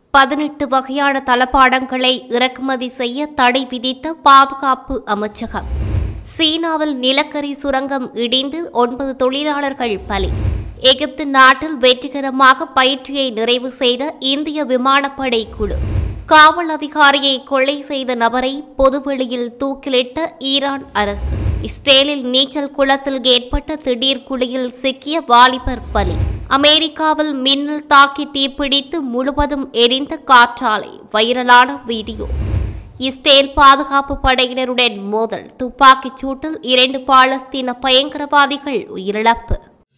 பதினெட்டு வகையான தளபாடங்களை இறக்குமதி செய்ய தடை விதித்த பாதுகாப்பு அமைச்சகம் சீனாவில் நிலக்கரி சுரங்கம் இடிந்து ஒன்பது தொழிலாளர்கள் பலி எகிப்து நாட்டில் வெற்றிகரமாக பயிற்சியை நிறைவு செய்த இந்திய விமானப்படை குழு காவல் அதிகாரியை கொலை செய்த நபரை பொதுவெளியில் தூக்கிலிட்ட ஈரான் அரசு இஸ்ரேலில் நீச்சல் குளத்தில் ஏற்பட்ட திடீர் குழியில் சிக்கிய வாலிபர் பலி அமெரிக்காவில் மின்னல் தாக்கி தீப்பிடித்து முழுவதும் எரிந்த காற்றாலை வைரலான வீடியோ இஸ்ரேல் பாதுகாப்பு படையினருடன் மோதல் துப்பாக்கிச் சூட்டில் இரண்டு பாலஸ்தீன பயங்கரவாதிகள் உயிரிழப்பு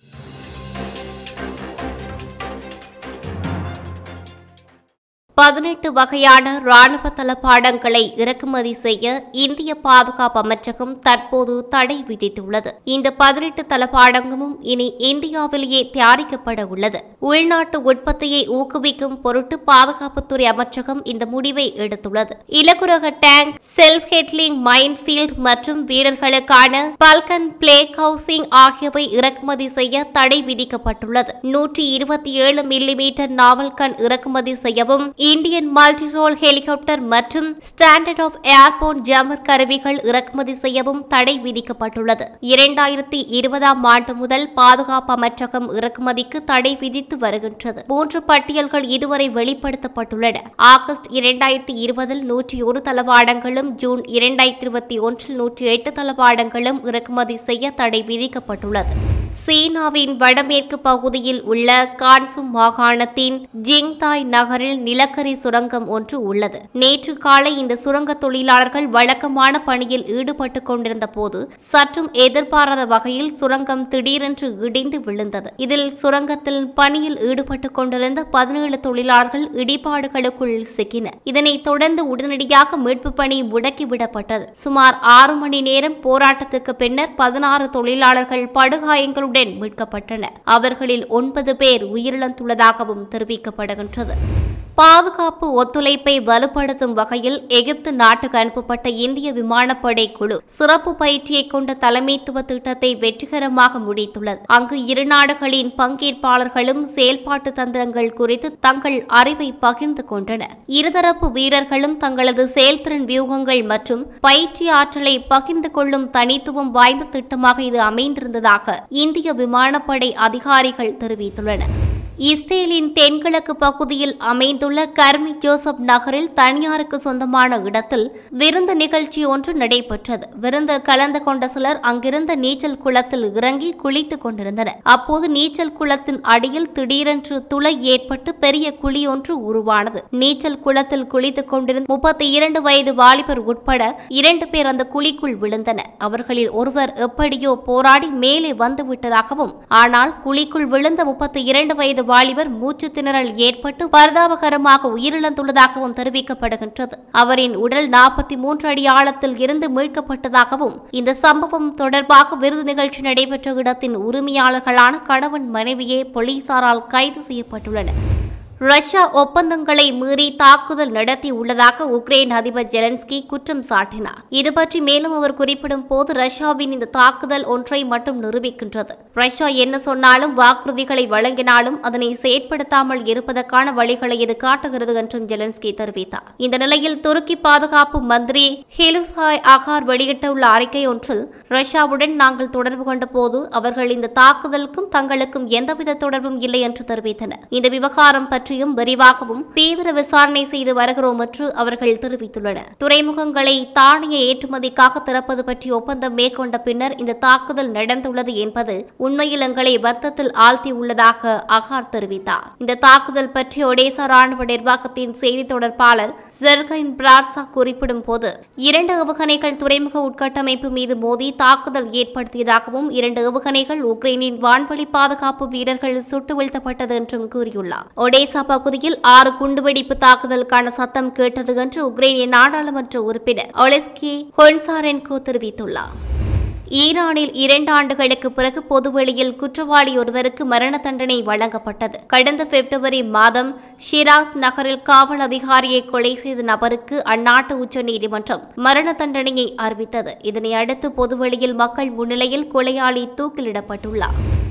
பதினெட்டு வகையான ராணுவ தளபாடங்களை இறக்குமதி செய்ய இந்திய பாதுகாப்பு அமைச்சகம் தற்போது தடை விதித்துள்ளது இந்த பதினெட்டு தளபாடங்களும் இனி இந்தியாவிலேயே தயாரிக்கப்பட உள்ளது உள்நாட்டு உற்பத்தியை ஊக்குவிக்கும் பொருட்டு பாதுகாப்புத்துறை அமைச்சகம் இந்த முடிவை எடுத்துள்ளது இலகுரக டேங்க் செல்ஃப் ஹெட்லிங் மைன் ஃபீல்ட் மற்றும் வீரர்களுக்கான பல்கன் பிளேக் ஹவுசிங் ஆகியவை இறக்குமதி செய்ய தடை விதிக்கப்பட்டுள்ளது நூற்றி இருபத்தி ஏழு மில்லிமீட்டர் நாவல்கன் இறக்குமதி செய்யவும் இந்தியன் மல்டி ரோல் ஹெலிகாப்டர் மற்றும் ஸ்டாண்டர்ட் ஆஃப் ஏர்போர்ட் ஜம்மர் கருவிகள் இறக்குமதி செய்யவும் தடை விதிக்கப்பட்டுள்ளது இரண்டாயிரத்தி இருபதாம் ஆண்டு முதல் பாதுகாப்பு அமைச்சகம் இறக்குமதிக்கு தடை விதித்து வருகின்றது மூன்று பட்டியல்கள் இதுவரை வெளிப்படுத்தப்பட்டுள்ளன ஆகஸ்ட் இரண்டாயிரத்தி இருபதில் நூற்றி ஒரு தளவாடங்களும் ஜூன் இரண்டாயிரத்தி இருபத்தி ஒன்றில் நூற்றி எட்டு தளவாடங்களும் இறக்குமதி செய்ய தடை விதிக்கப்பட்டுள்ளது சீனாவின் வடமேற்கு பகுதியில் உள்ள கான்சும் மாகாணத்தின் ஜிங்தாய் நகரில் நிலக்கரி சுரங்கம் ஒன்று உள்ளது நேற்று காலை இந்த சுரங்க தொழிலாளர்கள் வழக்கமான பணியில் ஈடுபட்டுக் கொண்டிருந்த போது சற்றும் எதிர்பாராத வகையில் சுரங்கம் திடீரென்று இடிந்து விழுந்தது இதில் சுரங்கத்தில் பணியில் ஈடுபட்டுக் கொண்டிருந்த பதினேழு தொழிலாளர்கள் இடிபாடுகளுக்குள் சிக்கினர் இதனைத் தொடர்ந்து உடனடியாக மீட்பு பணி முடக்கிவிடப்பட்டது சுமார் ஆறு மணி நேரம் போராட்டத்துக்கு பின்னர் பதினாறு தொழிலாளர்கள் படுகாயங்களுடன் மீட்கப்பட்டனர் அவர்களில் ஒன்பது பேர் உயிரிழந்துள்ளதாகவும் தெரிவிக்கப்படுகின்றது பாதுகாப்பு ஒத்துழைப்பை வலுப்படுத்தும் வகையில் எகிப்து நாட்டுக்கு அனுப்பப்பட்ட இந்திய விமானப்படை குழு சிறப்பு பயிற்சியை கொண்ட தலைமைத்துவ திட்டத்தை வெற்றிகரமாக முடித்துள்ளது அங்கு இரு நாடுகளின் பங்கேற்பாளர்களும் செயல்பாட்டு தந்திரங்கள் குறித்து தங்கள் அறிவை பகிர்ந்து கொண்டனர் இருதரப்பு வீரர்களும் தங்களது செயல்திறன் வியூகங்கள் மற்றும் பயிற்சி ஆற்றலை பகிர்ந்து கொள்ளும் தனித்துவம் வாய்ந்த திட்டமாக இது அமைந்திருந்ததாக இந்திய விமானப்படை அதிகாரிகள் தெரிவித்துள்ளனர் இஸ்ரேலின் தென்கிழக்கு பகுதியில் அமைந்துள்ள கர்மி ஜோசப் நகரில் தனியாருக்கு சொந்தமான இடத்தில் விருந்து நிகழ்ச்சி ஒன்று நடைபெற்றது விருந்தில் கலந்து கொண்ட சிலர் அங்கிருந்த நீச்சல் குளத்தில் இறங்கி குளித்துக் கொண்டிருந்தனர் அப்போது நீச்சல் குளத்தின் அடியில் திடீரென்று துளை ஏற்பட்டு பெரிய குழி ஒன்று உருவானது நீச்சல் குளத்தில் குளித்துக் கொண்டிருந்த முப்பத்தி இரண்டு வயது வாலிபர் உட்பட இரண்டு பேர் அந்த குழிக்குள் விழுந்தனர் அவர்களில் ஒருவர் எப்படியோ போராடி மேலே வந்து விட்டதாகவும் ஆனால் குழிக்குள் விழுந்த முப்பத்தி இரண்டு வயது வாலிபர் மூச்சு திணறல் ஏற்பட்டு பரிதாபகரமாக உயிரிழந்துள்ளதாகவும் தெரிவிக்கப்படுகின்றது அவரின் உடல் நாற்பத்தி மூன்று அடி ஆழத்தில் இருந்து மீட்கப்பட்டதாகவும் இந்த சம்பவம் தொடர்பாக விருது நிகழ்ச்சி நடைபெற்ற இடத்தின் உரிமையாளர்களான கணவன் மனைவியே போலீசாரால் கைது செய்யப்பட்டுள்ளனர் ரஷ்யா ஒப்பந்தங்களை மீறி தாக்குதல் நடத்தியுள்ளதாக உக்ரைன் அதிபர் ஜெலன்ஸ்கி குற்றம் சாட்டினார் இது பற்றி மேலும் அவர் குறிப்பிடும் போது ரஷ்யாவின் இந்த தாக்குதல் ஒன்றை மட்டும் நிரூபிக்கின்றது ரஷ்யா என்ன சொன்னாலும் வாக்குறுதிகளை வழங்கினாலும் அதனை செயற்படுத்தாமல் இருப்பதற்கான வழிகளை இது காட்டுகிறது என்றும் ஜெலன்ஸ்கி தெரிவித்தார் இந்த நிலையில் துருக்கி பாதுகாப்பு மந்திரி ஹிலுசாய் அகார் வெளியிட்டுள்ள அறிக்கை ஒன்றில் ரஷ்யாவுடன் நாங்கள் தொடர்பு கொண்ட போது அவர்கள் இந்த தாக்குதலுக்கும் தங்களுக்கும் எந்தவித தொடர்பும் இல்லை என்று தெரிவித்தனர் இந்த விவகாரம் பற்றி பற்றியும் விரிவாகவும் தீவிர விசாரணை செய்து வருகிறோம் என்று அவர்கள் தெரிவித்துள்ளனர் துறைமுகங்களை தானிய ஏற்றுமதிக்காக திறப்பது பற்றி ஒப்பந்தம் மேற்கொண்ட பின்னர் இந்த தாக்குதல் நடந்துள்ளது என்பது உண்மையில் எங்களை வருத்தத்தில் ஆழ்த்தியுள்ளதாக அகார் தெரிவித்தார் இந்த தாக்குதல் பற்றி ஒடேசா ராணுவ நிர்வாகத்தின் செய்தி தொடர்பாளர் ஜெர்கைன் பிராட்சா குறிப்பிடும் போது இரண்டு ஏவுகணைகள் துறைமுக உட்கட்டமைப்பு மீது மோதி தாக்குதல் ஏற்படுத்தியதாகவும் இரண்டு ஏவுகணைகள் உக்ரைனின் வான்வழி பாதுகாப்பு வீரர்கள் சுட்டு வீழ்த்தப்பட்டது என்றும் கூறியுள்ளார் ஒடேசா பகுதியில் ஆறு குண்டுவெடிப்பு தாக்குதலுக்கான சத்தம் கேட்டது என்று உக்ரைனிய நாடாளுமன்ற உறுப்பினர் ஒலெஸ்கி ஹொன்சாரென்கோ தெரிவித்துள்ளார் ஈரானில் இரண்டு ஆண்டுகளுக்கு பிறகு பொதுவெளியில் குற்றவாளி ஒருவருக்கு மரண தண்டனை வழங்கப்பட்டது கடந்த பிப்ரவரி மாதம் ஷிராஸ் நகரில் காவல் அதிகாரியை கொலை செய்த நபருக்கு அந்நாட்டு உச்சநீதிமன்றம் மரண தண்டனையை அறிவித்தது இதனை அடுத்து பொதுவெளியில் மக்கள் முன்னிலையில் கொலையாளி தூக்கிலிடப்பட்டுள்ளார்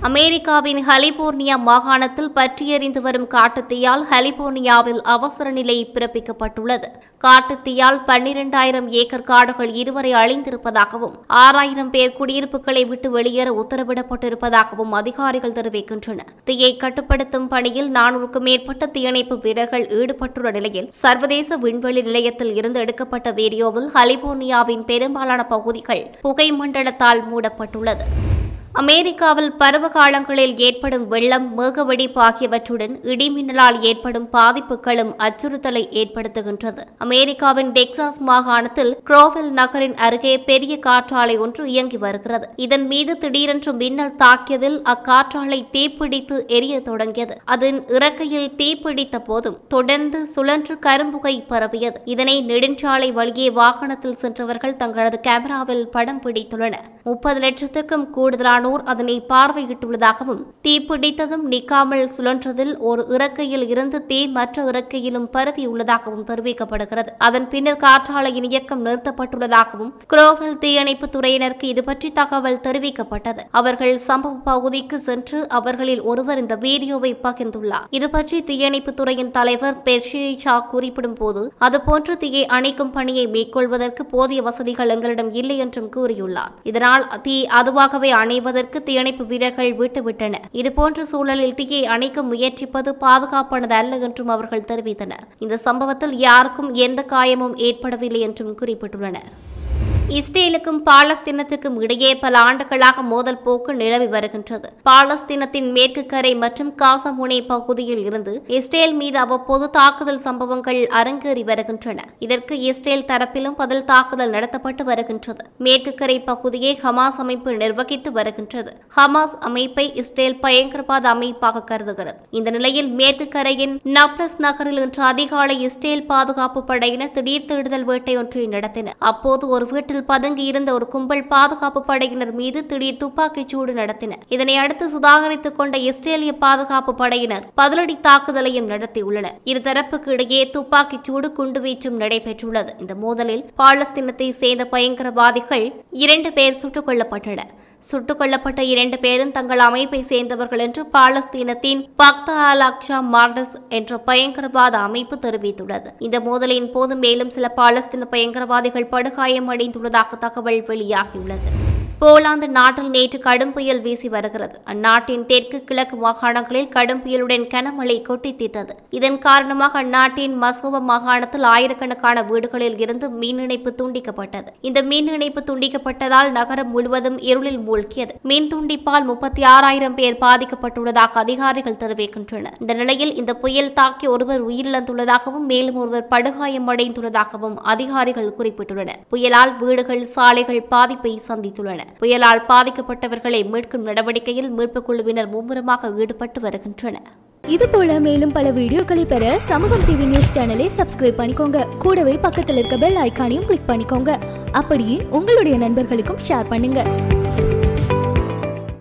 அமெரிக்காவின் கலிபோர்னியா மாகாணத்தில் பற்றியெறிந்து வரும் காட்டுத்தீயால் கலிபோர்னியாவில் அவசர நிலை பிறப்பிக்கப்பட்டுள்ளது காட்டுத்தீயால் பன்னிரண்டாயிரம் ஏக்கர் காடுகள் இதுவரை அழிந்திருப்பதாகவும் ஆறாயிரம் பேர் குடியிருப்புகளை விட்டு வெளியேற உத்தரவிடப்பட்டிருப்பதாகவும் அதிகாரிகள் தெரிவிக்கின்றனர் தீயை கட்டுப்படுத்தும் பணியில் நானூறுக்கும் மேற்பட்ட தீயணைப்பு வீரர்கள் ஈடுபட்டுள்ள நிலையில் சர்வதேச விண்வெளி நிலையத்தில் இருந்து எடுக்கப்பட்ட வீடியோவில் கலிபோர்னியாவின் பெரும்பாலான பகுதிகள் புகை மண்டலத்தால் மூடப்பட்டுள்ளது அமெரிக்காவில் பருவ காலங்களில் ஏற்படும் வெள்ளம் மேகவெடிப்பு ஆகியவற்றுடன் இடிமின்னலால் ஏற்படும் பாதிப்புகளும் அச்சுறுத்தலை ஏற்படுத்துகின்றது அமெரிக்காவின் டெக்சாஸ் மாகாணத்தில் குரோவெல் நகரின் அருகே பெரிய காற்றாலை ஒன்று இயங்கி வருகிறது இதன் மீது திடீரென்று மின்னல் தாக்கியதில் அக்காற்றாலை தீப்பிடித்து எரிய தொடங்கியது அதன் இறக்கையில் தீப்பிடித்த போதும் தொடர்ந்து சுழன்று கரும்புகை பரவியது இதனை நெடுஞ்சாலை வழியே வாகனத்தில் சென்றவர்கள் தங்களது கேமராவில் படம் பிடித்துள்ளனர் முப்பது லட்சத்துக்கும் கூடுதலானோர் அதனை பார்வையிட்டுள்ளதாகவும் தீப்பிடித்ததும் நிற்காமல் சுழன்றதில் ஒரு இறக்கையில் இருந்து தீ மற்ற இறக்கையிலும் பரவியுள்ளதாகவும் தெரிவிக்கப்படுகிறது அதன் பின்னர் காற்றாலையின் இயக்கம் நிறுத்தப்பட்டுள்ளதாகவும் குரோவல் தீயணைப்பு துறையினருக்கு இது பற்றி தகவல் தெரிவிக்கப்பட்டது அவர்கள் சம்பவ பகுதிக்கு சென்று அவர்களில் ஒருவர் இந்த வீடியோவை பகிர்ந்துள்ளார் இது பற்றி தீயணைப்பு துறையின் தலைவர் பெர்ஷி ஷா குறிப்பிடும் போது அதுபோன்று தீயை அணைக்கும் பணியை மேற்கொள்வதற்கு போதிய வசதிகள் எங்களிடம் இல்லை என்றும் கூறியுள்ளார் இதனால் தீ அதுவாகவே அணைவதற்கு தீயணைப்பு வீரர்கள் விட்டுவிட்டனர் இதுபோன்ற சூழலில் தீயை அணைக்க முயற்சிப்பது பாதுகாப்பானது அல்ல என்றும் அவர்கள் தெரிவித்தனர் இந்த சம்பவத்தில் யாருக்கும் எந்த காயமும் ஏற்படவில்லை என்றும் குறிப்பிட்டுள்ளனர் இஸ்ரேலுக்கும் பாலஸ்தீனத்துக்கும் இடையே பல ஆண்டுகளாக மோதல் போக்கு நிலவி வருகின்றது பாலஸ்தீனத்தின் மேற்கு கரை மற்றும் காசமுனை பகுதியில் இருந்து இஸ்ரேல் மீது அவ்வப்போது தாக்குதல் சம்பவங்கள் அரங்கேறி வருகின்றன இதற்கு இஸ்ரேல் தரப்பிலும் பதில் தாக்குதல் நடத்தப்பட்டு வருகின்றது மேற்கு கரை பகுதியை ஹமாஸ் அமைப்பு நிர்வகித்து வருகின்றது ஹமாஸ் அமைப்பை இஸ்ரேல் பயங்கரவாத அமைப்பாக கருதுகிறது இந்த நிலையில் மேற்கு கரையின் நப்லஸ் நகரில் இன்று அதிகாலை இஸ்ரேல் பாதுகாப்பு படையினர் திடீர் தேடுதல் வேட்டை ஒன்றை நடத்தினர் அப்போது ஒரு வீட்டில் பதுங்கி இருந்த ஒரு கும்பல் பாதுகாப்பு படையினர் மீது திடீர் துப்பாக்கிச் சூடு நடத்தினர் இதனை அடுத்து சுதாகரித்துக் கொண்ட இஸ்ரேலிய பாதுகாப்பு படையினர் பதிலடி தாக்குதலையும் நடத்தியுள்ளனர் இருதரப்புக்கு இடையே துப்பாக்கிச் சூடு குண்டுவீச்சும் நடைபெற்றுள்ளது இந்த மோதலில் பாலஸ்தீனத்தை சேர்ந்த பயங்கரவாதிகள் இரண்டு பேர் சுட்டுக் கொல்லப்பட்டனர் சுட்டுக் கொல்லப்பட்ட இரண்டு பேரும் தங்கள் அமைப்பை சேர்ந்தவர்கள் என்று பாலஸ்தீனத்தின் பக்தா அல் அக்ஷா மார்டஸ் என்ற பயங்கரவாத அமைப்பு தெரிவித்துள்ளது இந்த மோதலின் போது மேலும் சில பாலஸ்தீன பயங்கரவாதிகள் படுகாயம் அடைந்துள்ளதாக தகவல் வெளியாகியுள்ளது போலாந்து நாட்டில் நேற்று கடும் புயல் வீசி வருகிறது அந்நாட்டின் தெற்கு கிழக்கு மாகாணங்களில் கடும் புயலுடன் கனமழை கொட்டி தீர்த்தது இதன் காரணமாக அந்நாட்டின் மசோவ மாகாணத்தில் ஆயிரக்கணக்கான வீடுகளில் இருந்து மின் இணைப்பு துண்டிக்கப்பட்டது இந்த மின் இணைப்பு துண்டிக்கப்பட்டதால் நகரம் முழுவதும் இருளில் மூழ்கியது மின் துண்டிப்பால் முப்பத்தி ஆறாயிரம் பேர் பாதிக்கப்பட்டுள்ளதாக அதிகாரிகள் தெரிவிக்கின்றனர் இந்த நிலையில் இந்த புயல் தாக்கி ஒருவர் உயிரிழந்துள்ளதாகவும் மேலும் ஒருவர் படுகாயம் அடைந்துள்ளதாகவும் அதிகாரிகள் குறிப்பிட்டுள்ளனர் புயலால் வீடுகள் சாலைகள் பாதிப்பை சந்தித்துள்ளன புயலால் பாதிக்கப்பட்டவர்களை மீட்கும் நடவடிக்கையில் மீட்புக் குழுவினர் மும்முரமாக ஈடுபட்டு வருகின்றனர் இது போல மேலும் பல வீடியோக்களை பெற சமூகம் டிவி நியூஸ் சேனலை சப்ஸ்கிரைப் பண்ணிக்கோங்க கூடவே பக்கத்தில் இருக்க பெல் ஐகானையும் கிளிக் பண்ணிக்கோங்க அப்படியே உங்களுடைய நண்பர்களுக்கும் ஷேர் பண்ணுங்க